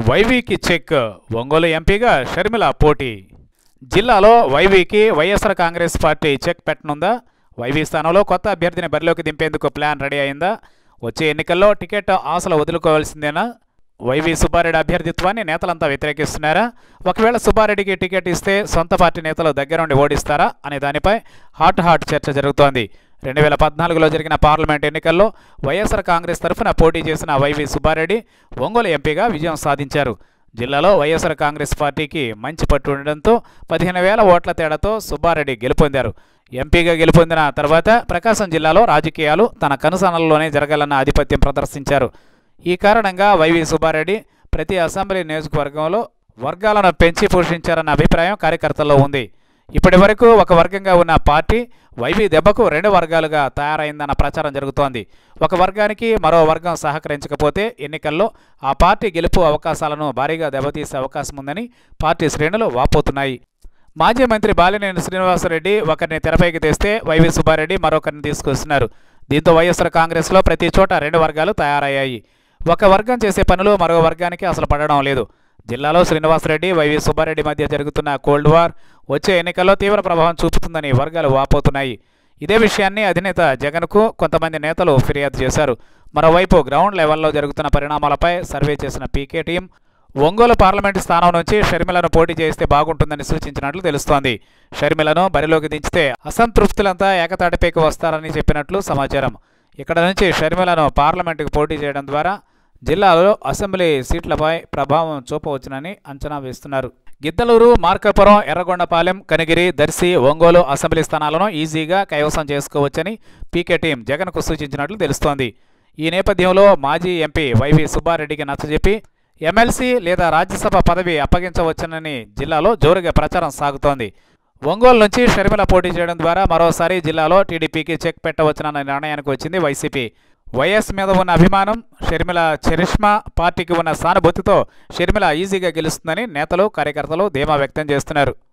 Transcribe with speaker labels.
Speaker 1: వైవీకి check Ongole ఎంపీగా షర్మిల పోటీ జిల్లాలో వైవీకి వైఎస్ఆర్ కాంగ్రెస్ పార్టీ చెక్ పెట్టనుందా వైవీ స్థానంలో కొత్త అభ్యర్థిని బరిలోకి దింపేందుకు ప్లాన్ రెడీ అయిందా వచ్చే ఎన్నికల్లో టికెట్ ఆశలు వదులుకోవాల్సిందేనా వైవి సుబ్బారెడ్డి అభ్యర్థిత్వాన్ని నేతలంతా వ్యతిరేకిస్తున్నారా ఒకవేళ సుబ్బారెడ్డికి టికెట్ ఇస్తే సొంత పార్టీ నేతలు దగ్గరుండి ఓడిస్తారా అనే దానిపై హాట్ హాట్ చర్చ జరుగుతోంది రెండు వేల పద్నాలుగులో జరిగిన పార్లమెంట్ ఎన్నికల్లో వైఎస్ఆర్ కాంగ్రెస్ తరఫున పోటీ చేసిన వైవి సుబ్బారెడ్డి ఒంగోలు ఎంపీగా విజయం సాధించారు జిల్లాలో వైఎస్ఆర్ కాంగ్రెస్ పార్టీకి మంచి పట్టు ఉండడంతో పదిహేను వేల ఓట్ల తేడాతో సుబ్బారెడ్డి గెలుపొందారు ఎంపీగా గెలుపొందిన తర్వాత ప్రకాశం జిల్లాలో రాజకీయాలు తన కనుసనల్లోనే జరగాలన్న ఆధిపత్యం ప్రదర్శించారు ఈ కారణంగా వైవి సుబ్బారెడ్డి ప్రతి అసెంబ్లీ నియోజకవర్గంలో వర్గాలను పెంచి పోషించారన్న అభిప్రాయం కార్యకర్తల్లో ఉంది ఇప్పటి వరకు ఒక వర్గంగా ఉన్న పార్టీ వైవి దెబ్బకు రెండు వర్గాలుగా తయారైందన్న ప్రచారం జరుగుతోంది ఒక వర్గానికి మరో వర్గం సహకరించకపోతే ఎన్నికల్లో ఆ పార్టీ గెలుపు అవకాశాలను భారీగా దెబ్బతీసే అవకాశం ఉందని పార్టీ శ్రేణులు వాపోతున్నాయి మాజీ మంత్రి బాలినేని శ్రీనివాసరెడ్డి ఒకరిని తెరపైకి తెస్తే వైవి సుబ్బారెడ్డి మరొకరిని తీసుకొస్తున్నారు దీంతో వైఎస్ఆర్ కాంగ్రెస్లో ప్రతి చోట రెండు వర్గాలు తయారయ్యాయి ఒక వర్గం చేసే పనులు మరో వర్గానికి అసలు పడడం లేదు జిల్లాలో శ్రీనివాసరెడ్డి వైవి సుబ్బారెడ్డి మధ్య జరుగుతున్న కోల్డ్ వార్ వచ్చే ఎన్నికల్లో తీవ్ర ప్రభావం చూపుతుందని వర్గాలు వాపోతున్నాయి ఇదే విషయాన్ని అధినేత జగన్కు కొంతమంది నేతలు ఫిర్యాదు చేశారు మరోవైపు గ్రౌండ్ లెవెల్లో జరుగుతున్న పరిణామాలపై సర్వే చేసిన పీకే టీం ఒంగోలు పార్లమెంటు స్థానం నుంచి షర్మిలను పోటీ చేస్తే బాగుంటుందని సూచించినట్లు తెలుస్తోంది షర్మిలను బరిలోకి దించితే అసంతృప్తులంతా ఏకతాటిపైకి వస్తారని చెప్పినట్లు సమాచారం ఇక్కడ నుంచి షర్మిలను పార్లమెంటుకు పోటీ చేయడం ద్వారా జిల్లాలో అసెంబ్లీ సీట్లపై ప్రభావం చూపవచ్చునని అంచనా వేస్తున్నారు గిద్దలూరు మార్కాపురం ఎర్రగొండపాలెం కనిగిరి దర్శి ఒంగోలు అసెంబ్లీ స్థానాలను ఈజీగా కైవసం చేసుకోవచ్చని పీకే టీం జగన్కు సూచించినట్లు తెలుస్తోంది ఈ నేపథ్యంలో మాజీ ఎంపీ వైవి సుబ్బారెడ్డికి నచ్చజెప్పి ఎమ్మెల్సీ లేదా రాజ్యసభ పదవి అప్పగించవచ్చునని జిల్లాలో జోరుగా ప్రచారం సాగుతోంది ఒంగోలు నుంచి షర్మిల పోటీ చేయడం ద్వారా మరోసారి జిల్లాలో టీడీపీకి చెక్ పెట్టవచ్చునన్న నిర్ణయానికి వచ్చింది వైసీపీ వైఎస్ మీద ఉన్న అభిమానం షర్మిల చరిష్మా పార్టీకి ఉన్న సానుభూతితో షర్మిల ఈజీగా గెలుస్తుందని నేతలు కార్యకర్తలు ధీమా వ్యక్తం చేస్తున్నారు